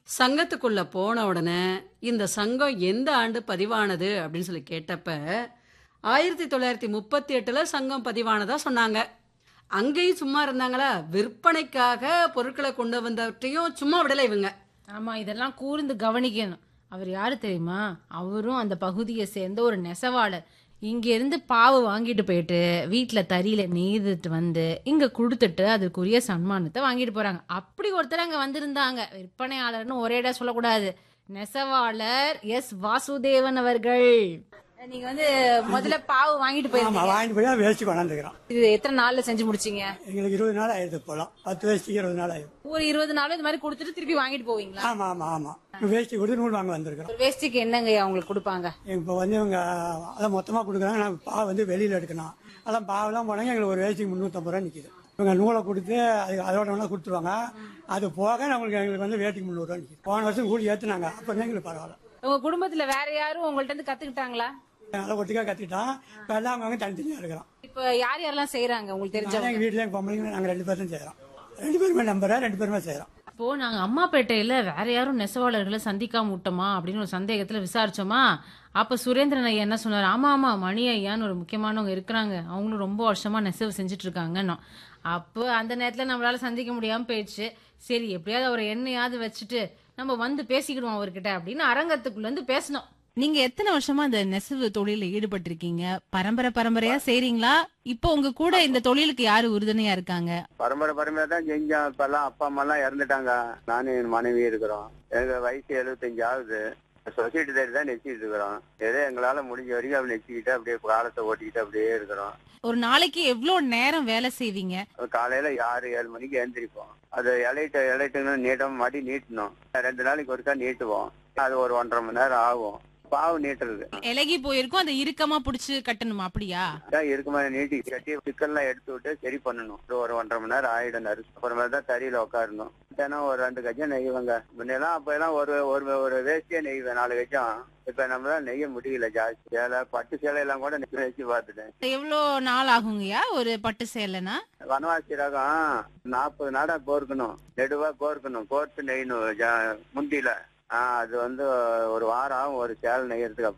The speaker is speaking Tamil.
சங்கத்துக்குள்ள போன உடனே இந்த சங்கம் எந்த ஆண்டு பதிவானது அப்படின்னு சொல்லி கேட்டப்ப ஆயிரத்தி தொள்ளாயிரத்தி முப்பத்தி எட்டுல சங்கம் பதிவானதா சொன்னாங்க அங்கேயும் சும்மா இருந்தாங்களா விற்பனைக்காக பொருட்களை கொண்டு வந்தவற்றையும் சும்மா விடலை இவங்க ஆமா இதெல்லாம் கூர்ந்து கவனிக்கணும் அவர் யாரு தெரியுமா அவரும் அந்த பகுதியை சேர்ந்த ஒரு நெசவாளர் இங்க இருந்து பாவு வாங்கிட்டு போயிட்டு வீட்டுல தறியில நெய்துட்டு வந்து இங்க கொடுத்துட்டு அதுக்குரிய சன்மானத்தை வாங்கிட்டு போறாங்க அப்படி ஒருத்தர் அங்க வந்திருந்தாங்க விற்பனையாளர்னு ஒரேடா சொல்லக்கூடாது நெசவாளர் எஸ் வாசுதேவன் அவர்கள் நீங்க வந்து முதல்ல பாவு வாங்கிட்டு ஆமா போயிருந்தீங்க வாங்கிட்டு போய் தான் வேஸ்ட் கொண்டாந்துக்கிறோம் இது எத்தனை நாள்ல செஞ்சு முடிச்சீங்க எங்களுக்கு இருபது நாள் ஆயிடுது போலாம் பத்து வேஸ்ட்டுக்கு இருபது நாள் ஆயிடும் ஒரு இருபது நாள் இந்த மாதிரி கொடுத்துட்டு திருப்பி வாங்கிட்டு போவீங்களா ஆமா ஆமா ஆமா வேஸ்ட்டு கொடுத்து நூல் வாங்க வந்திருக்கிறோம் ஒரு வேஸ்டிக்கு என்னங்கய்யா உங்களுக்கு கொடுப்பாங்க இப்போ வந்து இவங்க அதை மொத்தமாக கொடுக்குறாங்க நான் பாவை வந்து வெளியில் எடுக்கணும் அதான் பாவெல்லாம் போனாங்க எங்களுக்கு ஒரு வேஸ்ட்டுக்கு முந்நூற்றம்பது ரூபா நிற்கிது இவங்க நூலை கொடுத்து அது அதோட வேணா கொடுத்துருவாங்க அது போக நம்மளுக்கு எங்களுக்கு வந்து வேட்டிக்கு முந்நூறுரூவா நிற்கிது போன வருஷம் கூலி ஏற்றுனாங்க அப்போ தான் எங்களுக்கு பரவாயில்ல உங்க குடும்பத்துல வேற யாரும் உங்கள்ட்ட இருந்து கத்துக்கிட்டாங்களா அதை ஒட்டுக்காக கற்றுக்கிட்டோம் இப்போ எல்லாம் அவங்க தனித்தனியாக இருக்கிறோம் இப்ப யார் யாரெல்லாம் செய்யறாங்க உங்களுக்கு தெரிஞ்சவங்க எங்கள் வீட்டில் எங்கள் பொம்பளைங்க நாங்கள் ரெண்டு பேரும் செய்கிறோம் ரெண்டு பேருமே நம்புறேன் ரெண்டு பேருமே செய்கிறோம் இப்போ நாங்க அம்மாப்பேட்டையில வேற யாரும் நெசவாளர்களை சந்திக்காம விட்டோமா அப்படின்னு ஒரு சந்தேகத்துல விசாரிச்சோமா அப்ப சுரேந்திரன் ஐயா என்ன சொன்னார் ஆமா ஆமா மணி ஐயான்னு ஒரு முக்கியமானவங்க இருக்கிறாங்க அவங்களும் ரொம்ப வருஷமா நெசவு செஞ்சுட்டு இருக்காங்கன்னு அப்போ அந்த நேரத்துல நம்மளால சந்திக்க முடியாம போயிடுச்சு சரி எப்படியாவது அவரை எண்ணெயாவது வச்சுட்டு நம்ம வந்து பேசிக்கிடுவோம் அவர்கிட்ட அப்படின்னு அரங்கத்துக்குள்ள இருந்து பேசணும் நீங்க எத்தனை வருஷமா இந்த நெசவு தொழில ஈடுபட்டிருக்கீங்க பரம்பரை பரம்பரையா செய்றீங்களா இப்போ உங்க கூட இந்த தொழிலுக்கு யாரு உறுதுணையா இருக்காங்க பரம்பரை பரம்பரை தான் செஞ்சோம் இப்ப எல்லாம் அப்பா அம்மா எல்லாம் இறந்துட்டாங்க நானும் என் மனைவி இருக்கிறோம் எங்க வயசு எழுபத்தஞ்சு ஆகுது சொசைட்டி தேடி தான் நெச்சிட்டு இருக்கிறோம் ஏதோ எங்களால முடிஞ்ச வரைக்கும் அப்படி நெச்சிக்கிட்டு அப்படியே காலத்தை ஓட்டிக்கிட்டு அப்படியே இருக்கிறோம் ஒரு நாளைக்கு எவ்வளவு நேரம் வேலை செய்வீங்க காலையில ஆறு ஏழு மணிக்கு எழுந்திரிப்போம் அது இலைட்டு இலைட்டுன்னு நீட்டம் மாட்டி நீட்டணும் ரெண்டு நாளைக்கு ஒருக்கா நீட்டுவோம் அது ஒரு ஒன்றரை மணி நேரம் ஆகும் பாவு நீட்டுறது இலகி போயிருக்கும் அதை இறுக்கமா புடிச்சு கட்டணுமா அப்படியா அதான் இருக்குமா நீட்டி கட்டி சிக்கல்லாம் எடுத்து விட்டு சரி பண்ணணும் ஒரு ஒரு ஒன்றரை மணி நேரம் ஆயிடும் நறுசு அப்புறமா தான் தறியில உட்காரணும் தினம் ஒரு ரெண்டு கஜம் நெய்வாங்க முன்னெல்லாம் அப்ப எல்லாம் ஒரு ஒரு ஒரு வேஸ்டியே நெய்வேன் நாலு கஜம் இப்ப நம்மளால நெய்ய முடியல ஜாஸ்தி சேலை பட்டு சேலை எல்லாம் கூட நெய்ய வச்சு பார்த்துட்டேன் எவ்வளவு நாள் ஆகுங்கய்யா ஒரு பட்டு சேலைனா வனவாசி ரகம் நாற்பது நாடா கோர்க்கணும் நெடுவா கோர்க்கணும் கோர்த்து நெய்யணும் ஜா- முந்தியில ஆஹ் அது வந்து ஒரு வாரம் ஆகும் ஒரு சேலை நெய்யறதுக்கு